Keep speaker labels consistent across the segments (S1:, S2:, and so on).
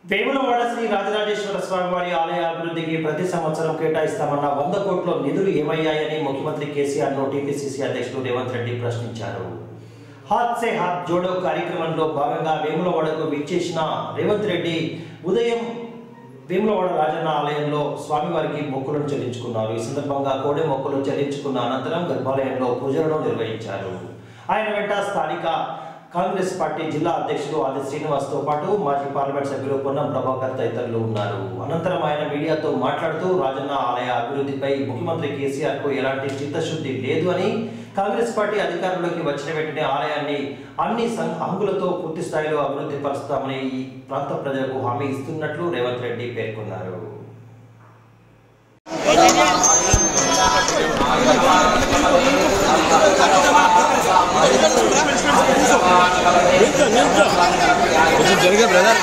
S1: వేములవాడ శ్రీ రాజరాజేశ్వర స్వామి వారి ఆలయ అభివృద్ధికి ప్రతి సంవత్సరం కేటాయిస్తామన్న వంద కోట్ల నిధులు ఏమయ్యాయని ముఖ్యమంత్రి కేసీఆర్ ను టీపీసీసీ అధ్యక్షుడు రేవంత్ రెడ్డి ప్రశ్నించారు హాత్ సే హాత్ జోడో కార్యక్రమంలో భాగంగా వేములవాడకు విచ్చేసిన రేవంత్ రెడ్డి ఉదయం వేములవాడ రాజన్న ఆలయంలో స్వామివారికి మొక్కులను చెల్లించుకున్నారు ఈ సందర్భంగా కోడె మొక్కులు చెల్లించుకున్న అనంతరం గర్భాలయంలో పూజలను నిర్వహించారు ఆయన వెంట స్థానిక కాంగ్రెస్ పార్టీ జిల్లా అధ్యక్షుడు ఆది శ్రీనివాస్తో పాటు మాజీ పార్లమెంట్ సభ్యులు పొన్నం ప్రభాకర్ తదితరులు ఉన్నారు అనంతరం ఆయన మీడియాతో మాట్లాడుతూ రాజన్న ఆలయ అభివృద్ధిపై ముఖ్యమంత్రి కేసీఆర్ కు ఎలాంటి చిత్తశుద్ధి లేదు అని కాంగ్రెస్ పార్టీ అధికారంలోకి వచ్చిన వెంటనే ఆలయాన్ని అన్ని సం- హంగులతో పూర్తి స్థాయిలో అభివృద్ధి పరుస్తామని ఈ ప్రాంత ప్రజలకు హామీ ఇస్తున్నట్లు రేవంత్ రెడ్డి పేర్కొన్నారు
S2: కొంచెం జరిగే బ్రదర్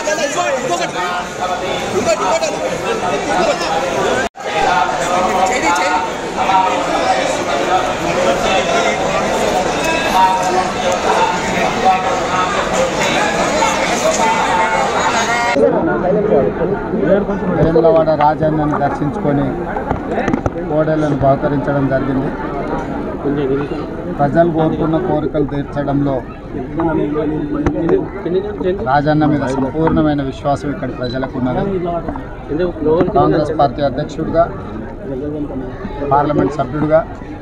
S3: వేములవాడ రాజన్నను దర్శించుకొని కోడలను బహుకరించడం జరిగింది ప్రజలు కోరుకున్న కోరికలు తీర్చడంలో రాజన్న మీద సంపూర్ణమైన విశ్వాసం ఇక్కడ ప్రజలకు ఉన్నది కాంగ్రెస్ పార్టీ అధ్యక్షుడిగా పార్లమెంట్ సభ్యుడిగా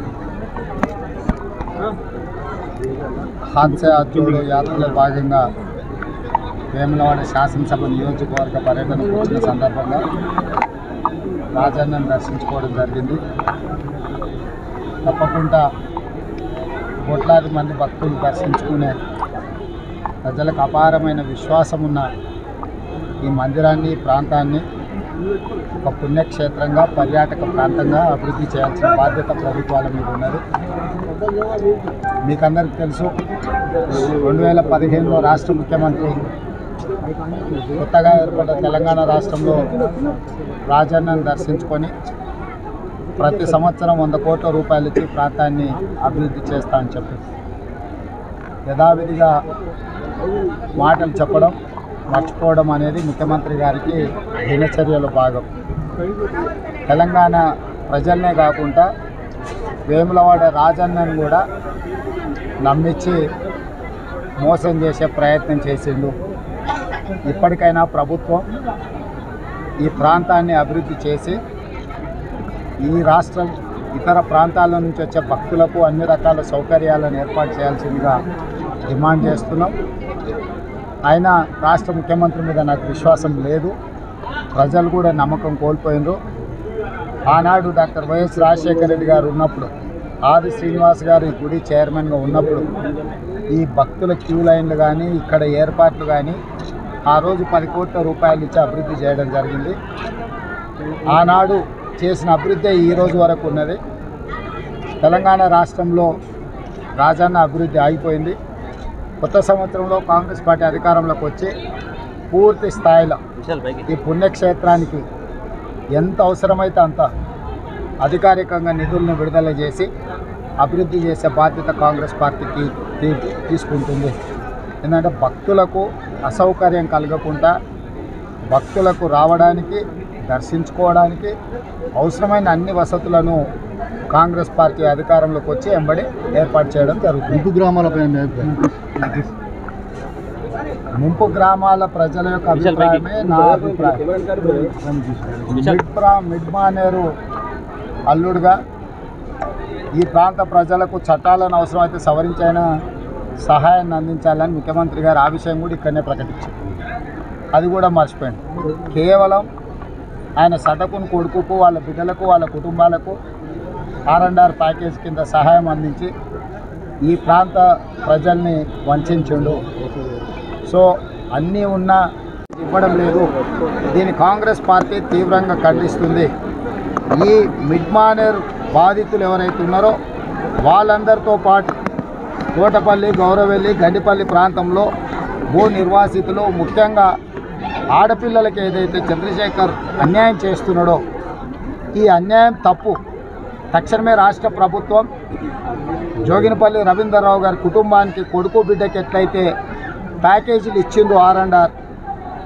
S3: హాద్సే అర్జునుడు యాత్రలో భాగంగా వేములవాడ శాసనసభ నియోజకవర్గ పర్యటనకు వచ్చిన సందర్భంగా రాజన్నను దర్శించుకోవడం జరిగింది తప్పకుండా కోట్లాది మంది భక్తులు దర్శించుకునే ప్రజలకు అపారమైన విశ్వాసం ఉన్న ఈ మందిరాన్ని ఈ ప్రాంతాన్ని ఒక పుణ్యక్షేత్రంగా పర్యాటక ప్రాంతంగా అభివృద్ధి చేయాల్సిన బాధ్యత ప్రభుత్వాల మీద ఉన్నది మీకందరికీ తెలుసు రెండు వేల పదిహేనులో రాష్ట్ర ముఖ్యమంత్రి కొత్తగా ఏర్పడ్డ తెలంగాణ రాష్ట్రంలో రాజన్నను దర్శించుకొని ప్రతి సంవత్సరం వంద కోట్ల రూపాయలు ఇచ్చి ప్రాంతాన్ని అభివృద్ధి చేస్తా అని చెప్పి యథావిధిగా మాటలు చెప్పడం మర్చిపోవడం అనేది ముఖ్యమంత్రి గారికి దినచర్యలో భాగం తెలంగాణ ప్రజలనే కాకుండా వేములవాడ రాజన్నను కూడా నమ్మించి మోసం చేసే ప్రయత్నం చేసిండు ఇప్పటికైనా ప్రభుత్వం ఈ ప్రాంతాన్ని అభివృద్ధి చేసి ఈ రాష్ట్రం ఇతర ప్రాంతాల నుంచి వచ్చే భక్తులకు అన్ని రకాల సౌకర్యాలను ఏర్పాటు చేయాల్సిందిగా డిమాండ్ చేస్తున్నాం అయినా రాష్ట్ర ముఖ్యమంత్రి మీద నాకు విశ్వాసం లేదు ప్రజలు కూడా నమ్మకం కోల్పోయినరు ఆనాడు డాక్టర్ వైఎస్ రాజశేఖర రెడ్డి గారు ఉన్నప్పుడు ఆది శ్రీనివాస్ గారు ఈ గుడి చైర్మన్గా ఉన్నప్పుడు ఈ భక్తుల క్యూ లైన్లు కానీ ఇక్కడ ఏర్పాట్లు కానీ ఆ రోజు పది కోట్ల రూపాయలు ఇచ్చి అభివృద్ధి చేయడం జరిగింది ఆనాడు చేసిన అభివృద్ధి ఈ రోజు వరకు ఉన్నది తెలంగాణ రాష్ట్రంలో రాజన్న అభివృద్ధి ఆగిపోయింది కొత్త సంవత్సరంలో కాంగ్రెస్ పార్టీ అధికారంలోకి వచ్చి పూర్తి స్థాయిలో ఈ పుణ్యక్షేత్రానికి ఎంత అవసరమైతే అంత అధికారికంగా నిధులను విడుదల చేసి అభివృద్ధి చేసే బాధ్యత కాంగ్రెస్ పార్టీకి తీ- తీసుకుంటుంది ఎందుకంటే భక్తులకు అసౌకర్యం కలగకుండా భక్తులకు రావడానికి దర్శించుకోవడానికి అవసరమైన అన్ని వసతులను కాంగ్రెస్ పార్టీ అధికారంలోకి వచ్చి ఎంబడి ఏర్పాటు చేయడం జరుగుతుంది ముంపు గ్రామాలపై ముంపు గ్రామాల ప్రజల యొక్క అభిప్రాయమే నా అభిప్రాయం మిడ్ప్రా మిడ్మానేరు అల్లుడుగా ఈ ప్రాంత ప్రజలకు చట్టాలను అవసరమైతే సవరించైన సహాయాన్ని అందించాలని ముఖ్యమంత్రి గారు ఆ విషయం కూడా ఇక్కడనే ప్రకటించారు అది కూడా మర్చిపోయింది కేవలం ఆయన సటకుని కొడుకుకు వాళ్ళ బిడ్డలకు వాళ్ళ కుటుంబాలకు ఆర్ అండ్ ఆర్ ప్యాకేజ్ కింద సహాయం అందించి ఈ ప్రాంత ప్రజల్ని వంచిండు సో అన్నీ ఉన్నా ఇవ్వడం లేదు దీన్ని కాంగ్రెస్ పార్టీ తీవ్రంగా ఖండిస్తుంది ఈ మిడ్మానేర్ బాధితులు ఎవరైతే ఉన్నారో వాళ్ళందరితో పాటు తోటపల్లి గౌరవెల్లి గండిపల్లి ప్రాంతంలో భూ నిర్వాసితులు ముఖ్యంగా ఆడపిల్లలకి ఏదైతే చంద్రశేఖర్ అన్యాయం చేస్తున్నాడో ఈ అన్యాయం తప్పు తక్షణమే రాష్ట్ర ప్రభుత్వం జోగినపల్లి రవీంద్రరావు గారి కుటుంబానికి కొడుకు బిడ్డకి ఎట్లయితే ప్యాకేజీలు ఇచ్చిండ్రు ఆర్ అండ్ ఆర్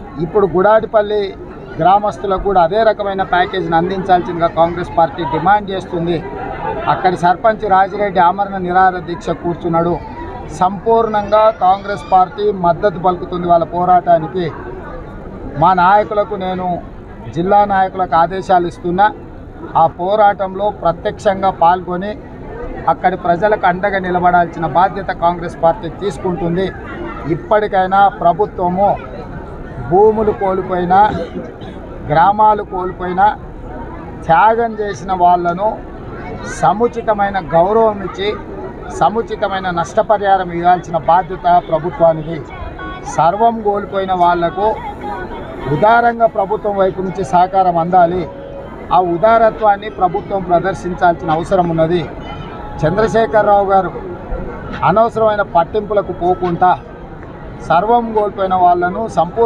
S3: ఇప్పుడు గుడాటిపల్లి గ్రామస్తులకు కూడా అదే రకమైన ప్యాకేజీని అందించాల్సిందిగా కాంగ్రెస్ పార్టీ డిమాండ్ చేస్తుంది అక్కడి సర్పంచ్ రాజిరెడ్డి ఆమరణ నిరాహార దీక్ష కూర్చున్నాడు సంపూర్ణంగా కాంగ్రెస్ పార్టీ మద్దతు పలుకుతుంది వాళ్ళ పోరాటానికి మా నాయకులకు నేను జిల్లా నాయకులకు ఆదేశాలు ఇస్తున్నా ఆ పోరాటంలో ప్రత్యక్షంగా పాల్గొని అక్కడి ప్రజలకు అండగా నిలబడాల్సిన బాధ్యత కాంగ్రెస్ పార్టీ తీసుకుంటుంది ఇప్పటికైనా ప్రభుత్వము భూములు కోల్పోయినా గ్రామాలు కోల్పోయినా త్యాగం చేసిన వాళ్ళను సముచితమైన గౌరవం ఇచ్చి సముచితమైన నష్టపరిహారం ఇవ్వాల్సిన బాధ్యత ప్రభుత్వానికి సర్వం కోల్పోయిన వాళ్లకు ఉదారంగా ప్రభుత్వం వైపు నుంచి సహకారం అందాలి ఆ ఉదారత్వాన్ని ప్రభుత్వం ప్రదర్శించాల్సిన అవసరం ఉన్నది చంద్రశేఖరరావు గారు అనవసరమైన పట్టింపులకు పోకుండా సర్వం కోల్పోయిన వాళ్ళను సంపూర్ణ